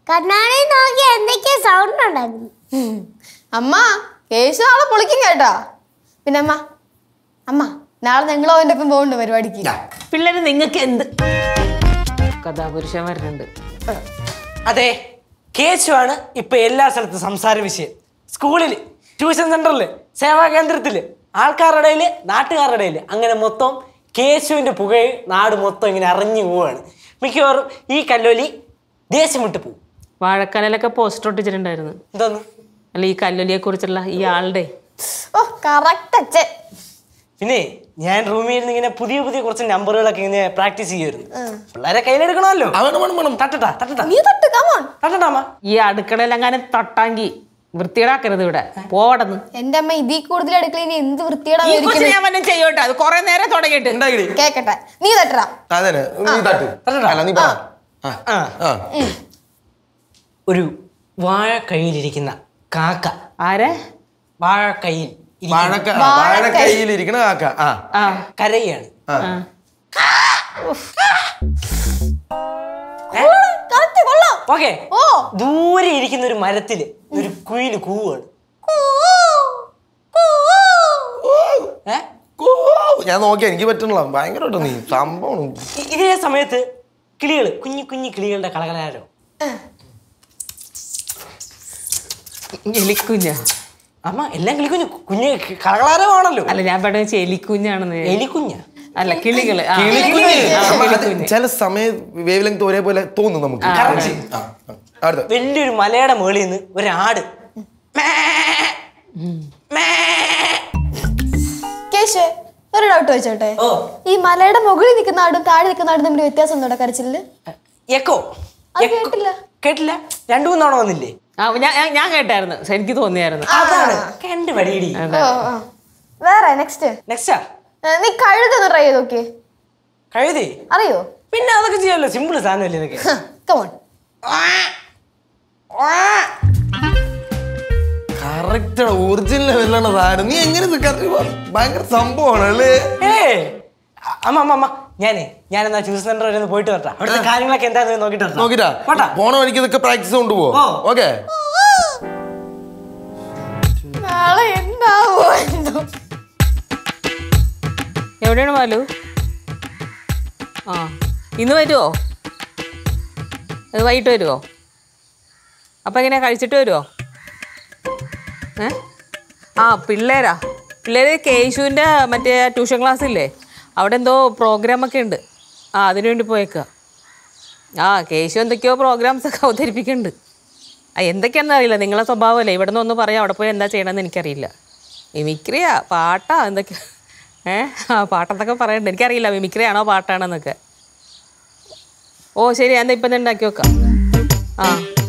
കണ്ണാടി നോക്കി എന്തൊക്കെയോ സൗണ്ട് ഉണ്ടാക്കുന്നു അമ്മ കേശു നാളെ പൊളിക്കും കേട്ടാ പിന്നെ അമ്മ അമ്മ നാളെ ഞങ്ങൾ അവൻ്റെ ഒപ്പം പോകുന്നുണ്ട് പരിപാടിക്ക് പിള്ളേര് നിങ്ങൾക്ക് എന്ത് കഥാപുരുഷൻ വരുന്നുണ്ട് അതെ കേശുവാണ് ഇപ്പൊ എല്ലാ സ്ഥലത്തും സംസാര വിഷയം സ്കൂളിൽ ട്യൂഷൻ സെന്ററിൽ സേവാ കേന്ദ്രത്തിൽ ആൾക്കാരുടെ ഇടയിൽ നാട്ടുകാരുടെ ഇടയിൽ അങ്ങനെ മൊത്തം കേശുവിന്റെ പുകയിൽ നാട് മൊത്തം ഇങ്ങനെ അറിഞ്ഞു പോവാണ് മിക്കവാറും ഈ കല്ലോലി ദേശം വിട്ടു പോകും വാഴക്കാലിലൊക്കെ പോസ്റ്റർ ഒട്ടിച്ചിട്ടുണ്ടായിരുന്നു എന്തോന്ന് അല്ല ഈ കല്ലൊലിയെ കുറിച്ചുള്ള ഈ ആളുടെ ഓ കറക്റ്റ് അച്ഛൻ പിന്നെ ഞാൻ റൂമിൽ ഇരുന്ന് ഇങ്ങനെ പുതിയ പുതിയ കുറച്ച് നമ്പറുകളൊക്കെ ഇങ്ങനെ പ്രാക്ടീസ് ചെയ്യുമായിരുന്നു പിള്ളേരെ കയ്യിലെടുക്കണമല്ലോ ആ, വേണം വേണം വേണം തട്ടട്ടാ തട്ടട്ടാ നീ തൊട്ട് കമോൺ തട്ടട്ടാ ഈ അടുക്കളയിലെങ്ങാനും തട്ടാങ്കി വൃത്തിയേടാക്കരുത് ഇവിടെ പോടന്ന് എന്റെ അമ്മ ഇതിൽ കൂടുതൽ അടുക്കള ഇനി എന്ത് വൃത്തിയോടാ ഈ കൊച്ചിനെ ഞാൻ വല്ലതും ചെയ്യോട്ടെ അത് കുറെ നേരം തുടങ്ങിയിട്ട് ഉണ്ടായിടി കേക്കട്ടെ നീ തട്ടടാ അതെ നീ തട്ട് അല്ല നീ പറ ആ ആ ആ ഒരു വാഴ കയ്യിലിരിക്കുന്ന കാക്ക ആരെ വാഴ കയ്യിൽ ഇരിക്കുന്ന വാഴക്ക വാഴക്കൈയിലിരിക്കണ കാക്ക ആ ആ കരയാണ് ആ കറക്റ്റ് കൊള്ളാം ഓക്കെ ഓ ദൂരെ ഇരിക്കുന്ന ഒരു മരത്തില് ഒരു കുയില് കൂവാണ് ഏ? കൂ. ഞാൻ നോക്കിയാ എനിക്ക് പറ്റണല്ലോ ഭയങ്കരമായിട്ടോ നീ സംഭവം ഇ- ഇതേ സമയത്ത് കിളികള് കുഞ്ഞു കുഞ്ഞു കിളികളുടെ കളകളാരോ എലിക്കുഞ്ഞ അമ്മ എല്ലാം കിളിക്കുഞ്ഞു കുഞ്ഞ് കളകളാരമാണല്ലോ അല്ല ഞാൻ പെട്ടെന്ന് എലിക്കുഞ്ഞാണെന്ന് എലിക്കുഞ്ഞ അല്ല കിളികള് ആ, കിളിക്കുഞ്ഞ്. ആ, അമ്മ, അത് കിളിക്കുഞ്ഞ്. ചില സമയ വേവ് ലെങ്ത് ഒരേപോലെ തോന്നും നമുക്ക് Correct. ആ, ആ. അടുത്ത വലിയൊരു മലയുടെ മുകളിൽ നിന്ന് ഒരാട് കേശു ഒരു ഡൗട്ട് വെച്ചോട്ടെ ഓ ഈ മലയുടെ മുകളിൽ നിൽക്കുന്ന ആടും താഴെ നിൽക്കുന്ന ആടും തമ്മിൽ വ്യത്യാസം ഉണ്ടോ കരച്ചിലില് എക്കോ അത് എക്കോ. കേട്ടില്ല. കേട്ടില്ല രണ്ടു മൂന്നോണം വന്നില്ലേ ആ, ഞാൻ ഞാൻ- ഞാൻ കേട്ടായിരുന്നു എനിക്ക് തോന്നിയായിരുന്നു അതാണ് കണ്ട് വടിയിടി ഓ ആ. വേറെ നെക്സ്റ്റ് നെക്സ്റ്റാ നീ കഴുതൊന്ന് ട്രൈ ചെയ്ത് നോക്കിയേ കഴുതി അറിയോ പിന്നെ അതൊക്കെ ചെയ്യാമല്ലോ സിമ്പിൾ സാധനമല്ലേ ഇതൊക്കെ കമോൺ കറക്റ്റ് ഒറിജിനൽ ലെവലാണ് സാധനം നീ എങ്ങനെ ഇത് correct പറ- ഭയങ്കര സംഭവമാണ് അല്ലേ ഏ അമ്മ അമ്മ അമ്മ ഞാനേ ഞാനെന്നാ ട്യൂഷൻ സെന്റർ വരെ ഒന്ന് പോയിട്ട് വരട്ടാ അവിടുത്തെ കാര്യങ്ങളൊക്കെ എന്താണെന്ന് നോക്കിട്ട് വരട്ടാ. നോക്കിട്ടാ പോട്ടാ പോണ വഴിക്ക് ഇതൊക്കെ പ്രാക്ടീസ് കൊണ്ടുപോകോ ഓ. ഓക്കെ നാളെ എന്താവോ എന്തോ എവിടെയാണ് ബാലു ആ ഇന്ന് വരുമോ അത് വൈകിട്ട് വരുമോ അപ്പം എങ്ങനെയാ കഴിച്ചിട്ട് വരുമോ ഏ ആ പിള്ളേരാ പിള്ളേര് കേശുവിൻ്റെ മറ്റേ ട്യൂഷൻ ക്ലാസ് ഇല്ലേ അവിടെ എന്തോ പ്രോഗ്രാമൊക്കെ ഉണ്ട് ആ അതിനു വേണ്ടി പോയേക്കുക ആ കേശു എന്തൊക്കെയോ പ്രോഗ്രാംസ് ഒക്കെ അവതരിപ്പിക്കുന്നുണ്ട് ആ എന്തൊക്കെയാണെന്ന് അറിയില്ല നിങ്ങളെ സ്വഭാവമല്ലേ ഇവിടെ നിന്ന് ഒന്ന് പറയാം അവിടെ പോയി എന്താ ചെയ്യണമെന്ന് എനിക്കറിയില്ല മിമിക്രിയാ പാട്ടാ എന്തൊക്കെയാ ഏ ആ പാട്ടെന്നൊക്കെ പറയണ്ട എനിക്കറിയില്ല മിമിക്രിയാണോ പാട്ടാണെന്നൊക്കെ ഓ ശരി എന്നാ ഇപ്പം തന്നെ ഉണ്ടാക്കി വെക്കാം ആ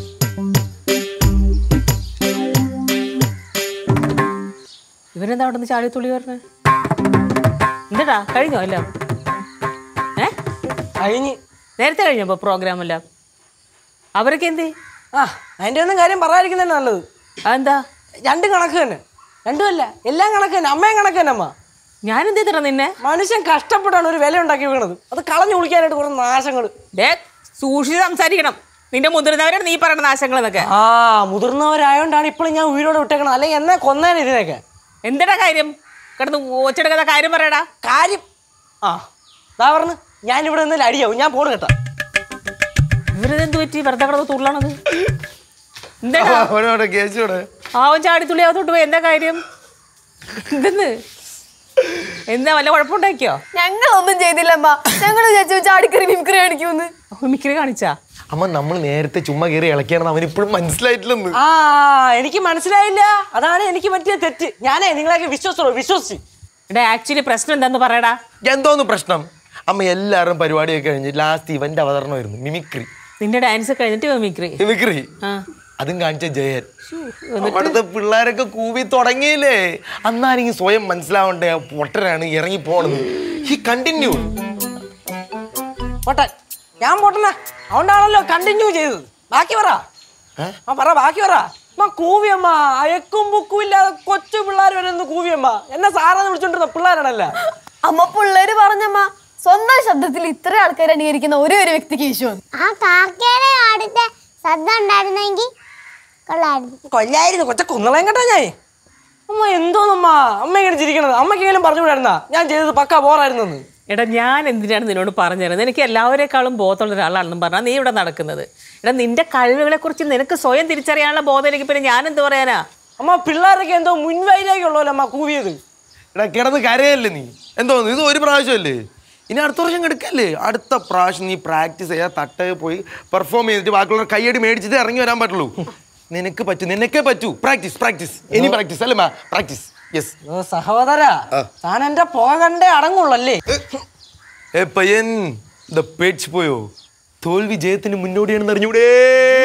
ഇവരെന്താ അവിടെ നിന്ന് ചാടി തുള്ളി പറഞ്ഞേ എന്താടാ കഴിഞ്ഞോ എല്ലാം ഏ കഴിഞ്ഞ് നേരത്തെ കഴിഞ്ഞപ്പോ പ്രോഗ്രാം എല്ലാം അവരൊക്കെ എന്തേ ആ അതിന്റെ ഒന്നും കാര്യം പറയാതിരിക്കുന്നതന്നെ നല്ലത് അതെന്താ രണ്ടും കണക്ക് തന്നെ രണ്ടുമല്ല എല്ലാം കണക്ക് തന്നെ അമ്മയും കണക്ക് തന്നെ അമ്മ ഞാൻ എന്ത് ചെയ്തിട്ടാ നിന്നെ മനുഷ്യൻ കഷ്ടപ്പെട്ടാണ് ഒരു വില ഉണ്ടാക്കി വെക്കണത് അത് കളഞ്ഞു കുളിക്കാനായിട്ട് കുറേ നാശങ്ങൾ ഡേ സൂക്ഷിച്ച് സംസാരിക്കണം നിന്റെ മുതിർന്നവരാണ് നീ പറയണ നാശങ്ങൾ എന്നൊക്കെ ആ മുതിർന്നവരായോണ്ടാണ് ഇപ്പോഴും ഞാൻ ഉയരോടെ വിട്ടേക്കണം അല്ലെങ്കിൽ എന്നെ കൊന്നേനെ ഇതിനൊക്കെ എന്തെടാ കാര്യം കിടന്ന് ഓച്ചെടുക്കാത്ത കാര്യം പറയടാ കാര്യം ആ ദാ പറഞ്ഞു ഞാൻ ഇവിടെ നിന്ന് അടിയാവും ഞാൻ പോണ് കേട്ടാ ഇവരിതെന്ത് പറ്റി വെറുതെ കിടന്ന് തുള്ളണത് എന്താടാ അവനോടെ കേസോടെ ആവൻ ചാടിത്തുള്ളി അകത്തോട്ട് പോയി എന്താ കാര്യം എന്തെന്ന് എന്താ വല്ല കുഴപ്പമുണ്ടാക്കിയോ ഞങ്ങളൊന്നും ചെയ്തില്ലമ്മ ഞങ്ങൾ വിചാരിച്ചു ചാടിക്കറി മിമിക്രി കാണിക്കുമെന്ന് മിക്കറി കാണിച്ചാ അമ്മ നമ്മൾ നേരത്തെ ചുമ്മാ കയറി ഇളക്കിയാണെന്ന് അവൻ ഇപ്പോഴും മനസ്സിലായിട്ടില്ലെന്ന് ആ എനിക്ക് മനസ്സിലായില്ല അതാണ് എനിക്ക് പറ്റിയ തെറ്റ് ഞാനേ നിങ്ങളെയൊക്കെ വിശ്വസിച്ചോ വിശ്വസിച്ച് എടാ ആക്ച്വലി പ്രശ്നം എന്താന്ന് പറയടാ എന്തോന്ന് പ്രശ്നം അമ്മ എല്ലാവരും പരിപാടിയൊക്കെ കഴിഞ്ഞ് ലാസ്റ്റ് ഇവന്റെ അവതരണമായിരുന്നു മിമിക്രി നിന്റെ ഡാൻസ് കഴിഞ്ഞിട്ട് മിമിക്രി മിമിക്രി ആ അതും കാണിച്ച ജയൻ അവിടുത്തെ പിള്ളേരൊക്കെ കൂവി തുടങ്ങിയില്ലേ അന്നാരെങ്കിൽ സ്വയം മനസ്സിലാവണ്ടേ ആ പൊട്ടനാണ് ഇറങ്ങി പോണത് ഈ കണ്ടിന്യൂ പോട്ടെ ഞാൻ പോട്ടന അതുകൊണ്ടാണല്ലോ കണ്ടിന്യൂ ചെയ്തത് ബാക്കി പറ ആ പറ ബാക്കി പറ അമ്മ കൂവിയമ്മ അയക്കും ബുക്കും ഇല്ലാതെ കൊച്ചു പിള്ളേർ വരെ ഒന്ന് കൂവിയമ്മ എന്നെ സാറാന്ന് വിളിച്ചോണ്ടിരുന്ന പിള്ളേരാണല്ല അമ്മ പിള്ളേര് പറഞ്ഞമ്മ സ്വന്തം ശബ്ദത്തിൽ ഇത്ര ആൾക്കാർ അനുകരിക്കുന്ന ഒരേ ഒരു വ്യക്തി കേശുവാണ് ആ കാക്കയുടെ അടുത്ത ശ്രദ്ധ ഉണ്ടായിരുന്നെങ്കിൽ കൊള്ളായിരുന്നു കൊല്ലായിരുന്നു കൊച്ച കുന്നളയും കേട്ടോ ഞാൻ അമ്മ എന്തോന്നമ്മ അമ്മ ഇങ്ങനെ ചിരിക്കണത് അമ്മയ്ക്കെങ്കിലും പറഞ്ഞു വിടായിരുന്നാ ഞാൻ ചെയ്തത് പക്ക ബോറായിരുന്നെന്ന് എടാ ഞാൻ എന്തിനാണ് നിന്നോട് പറഞ്ഞു തരുന്നത് എനിക്ക് എല്ലാവരെക്കാളും ബോധമുള്ള ഒരാളാണെന്നും പറഞ്ഞാൽ നീ ഇവിടെ നടക്കുന്നത് എടാ നിന്റെ കഴിവുകളെ കുറിച്ച് നിനക്ക് സ്വയം തിരിച്ചറിയാനുള്ള ബോധം എനിക്ക് പിന്നെ ഞാൻ എന്ത് പറയാനാ അമ്മ പിള്ളേരൊക്കെ എന്തോ മുൻവൈരാഗ്യമുള്ളല്ലോ അമ്മ കൂവിയത് എടാ കിടന്ന് കരയല്ലേ നീ എന്തോന്ന് ഇത് ഒരു പ്രാവശ്യമല്ലേ ഇനി അടുത്ത വർഷം എടുക്കല്ലേ അടുത്ത പ്രാവശ്യം നീ പ്രാക്ടീസ് ചെയ്യാ തട്ട് പോയി പെർഫോം ചെയ്തിട്ട് ബാക്കിയുള്ളവർ കൈയടി മേടിച്ചിട്ട് ഇറങ്ങി വരാൻ പറ്റുള്ളൂ നിനക്ക് പറ്റൂ നിനക്കേ പറ്റൂ പ്രാക്ടീസ് പ്രാക്ടീസ് ഇനി പ്രാക്ടീസ് അല്ലേ മാ പ്രാക്ടീസ് യെസ് ഓ സഹോദര താൻ എന്റെ പുക കണ്ടേ അടങ്ങുള്ളല്ലേ ഏ പയ്യൻ ദ പേടിച്ചു പോയോ തോൽവി ജയത്തിന് മുന്നോടിയാണെന്ന് അറിഞ്ഞൂടേ